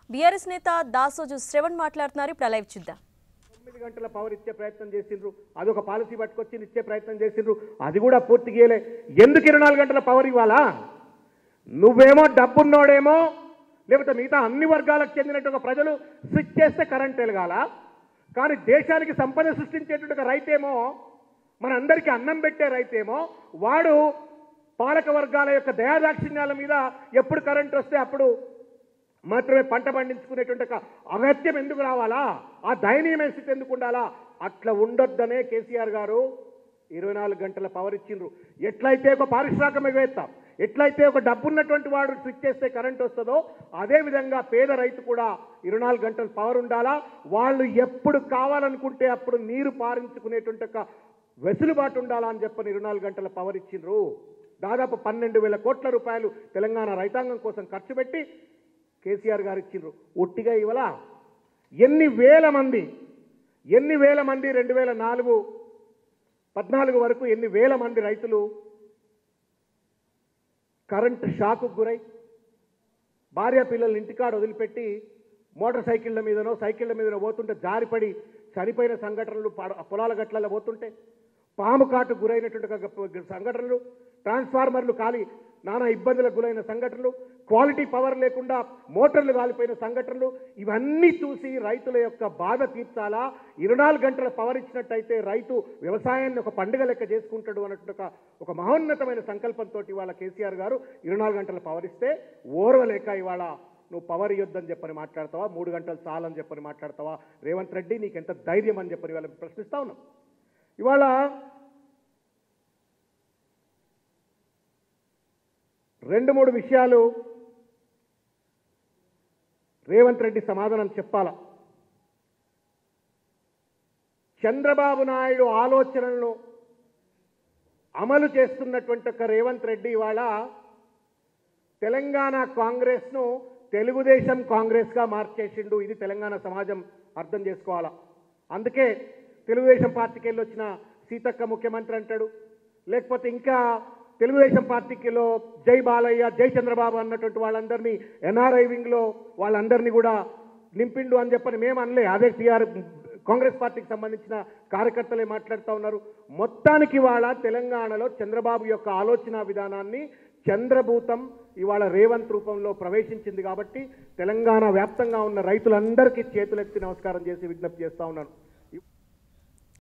BRS నేత దాసోజు శ్రవణ్ మాట్లాడుతున్నారు ఇప్పుడు లైవ్ చూద్దాం తొమ్మిది గంటల పవర్ ఇచ్చే ప్రయత్నం చేసిండ్రు అదొక పాలసీ పట్టుకొచ్చి ఇచ్చే ప్రయత్నం చేసిండ్రు అది కూడా పూర్తి చేయలే ఎందుకు ఇరవై నాలుగు గంటల పవర్ ఇవ్వాలా నువ్వేమో డబ్బున్నోడేమో లేకపోతే మిగతా అన్ని వర్గాలకు చెందినట్టు ఒక ప్రజలు స్విచ్ చేస్తే కరెంట్ వెలగాల కానీ దేశానికి సంపద సృష్టించేటువంటి ఒక రైతేమో మన అందరికీ అన్నం పెట్టే రైతేమో వాడు పాలక వర్గాల యొక్క దయాదాక్షిణ్యాల మీద ఎప్పుడు కరెంట్ వస్తే అప్పుడు మాత్రమే పంట పండించుకునేటువంటి ఒక అగత్యం ఎందుకు రావాలా ఆ దయనీయమైన స్థితి ఎందుకు ఉండాలా అట్లా ఉండొద్దనే కేసీఆర్ గారు ఇరవై నాలుగు గంటల పవర్ ఇచ్చిండ్రు ఎట్లయితే ఒక పారిశ్రామికవేత్త ఎట్లయితే ఒక డబ్బున్నటువంటి వాడు స్విచ్ చేస్తే కరెంట్ వస్తుందో అదే విధంగా పేద రైతు కూడా ఇరవై నాలుగు గంటల పవర్ ఉండాలా వాళ్ళు ఎప్పుడు కావాలనుకుంటే అప్పుడు నీరు పారించుకునేటువంటి ఒక వెసులుబాటు ఉండాలా అని చెప్పని ఇరవై నాలుగు గంటల పవర్ ఇచ్చిండ్రు దాదాపు పన్నెండు వేల కోట్ల రూపాయలు తెలంగాణ రైతాంగం కోసం ఖర్చు పెట్టి కేసీఆర్ గారు ఇచ్చిండ్రు ఒట్టిగా ఇవ్వలా ఎన్ని వేల మంది ఎన్ని వేల మంది రెండు వేల నాలుగు పద్నాలుగు వరకు ఎన్ని వేల మంది రైతులు కరెంట్ షాకు గురై భార్య పిల్లల్ని ఇంటికాడ వదిలిపెట్టి మోటార్ సైకిళ్ళ మీదనో సైకిళ్ళ మీదనో పోతుంటే జారిపడి చనిపోయిన సంఘటనలు పాడ- పొలాల గట్లలో పోతుంటే పాము కాటు గురైనటువంటి ఒక గ- సంఘటనలు ట్రాన్స్ఫార్మర్లు కాలి నానా ఇబ్బందులకు గురైన సంఘటనలు క్వాలిటీ పవర్ లేకుండా మోటార్లు కాలిపోయిన సంఘటనలు ఇవన్నీ చూసి రైతుల యొక్క బాధ తీర్చాలా ఇరవై నాలుగు గంటల పవర్ ఇచ్చినట్టయితే రైతు వ్యవసాయాన్ని ఒక పండుగ లెక్క చేసుకుంటాడు అన్నట్టు ఒక ఒక మహోన్నతమైన సంకల్పంతో ఇవాళ కేసీఆర్ గారు ఇరవై నాలుగు గంటల పవర్ ఇస్తే ఓర్వలేక ఇవాళ నువ్వు పవర్ ఇవ్వద్దని చెప్పని మాట్లాడతావా మూడు గంటలు చాలని చెప్పని మాట్లాడతావా రేవంత్ రెడ్డి నీకు ఎంత ధైర్యం అని చెప్పని ఇవాళ ప్రశ్నిస్తా ఉన్నాం ఇవాళ రెండు మూడు విషయాలు రేవంత్ రెడ్డి సమాధానం చెప్పాల చంద్రబాబు నాయుడు ఆలోచనలను అమలు చేస్తున్నటువంటి ఒక రేవంత్ రెడ్డి ఇవాళ తెలంగాణ కాంగ్రెస్ను తెలుగుదేశం కాంగ్రెస్గా మార్చేసిండు ఇది తెలంగాణ సమాజం అర్థం చేసుకోవాలా అందుకే తెలుగుదేశం పార్టీకి వెళ్ళి వచ్చిన సీతక్క ముఖ్యమంత్రి అంటాడు లేకపోతే ఇంకా తెలుగుదేశం పార్టీకిలో జై బాలయ్య జై చంద్రబాబు అన్నటువంటి వాళ్ళందరినీ ఎన్ఆర్ఐ వింగ్లో వాళ్ళందరినీ కూడా నింపిండు అని చెప్పని మేము అనలే అదే టీఆర్ కాంగ్రెస్ పార్టీకి సంబంధించిన కార్యకర్తలే మాట్లాడుతూ ఉన్నారు మొత్తానికి ఇవాళ తెలంగాణలో చంద్రబాబు యొక్క ఆలోచన విధానాన్ని చంద్రభూతం ఇవాళ రేవంత్ రూపంలో ప్రవేశించింది కాబట్టి తెలంగాణ వ్యాప్తంగా ఉన్న రైతులందరికీ చేతులెత్తి నమస్కారం చేసి విజ్ఞప్తి చేస్తా ఉన్నాను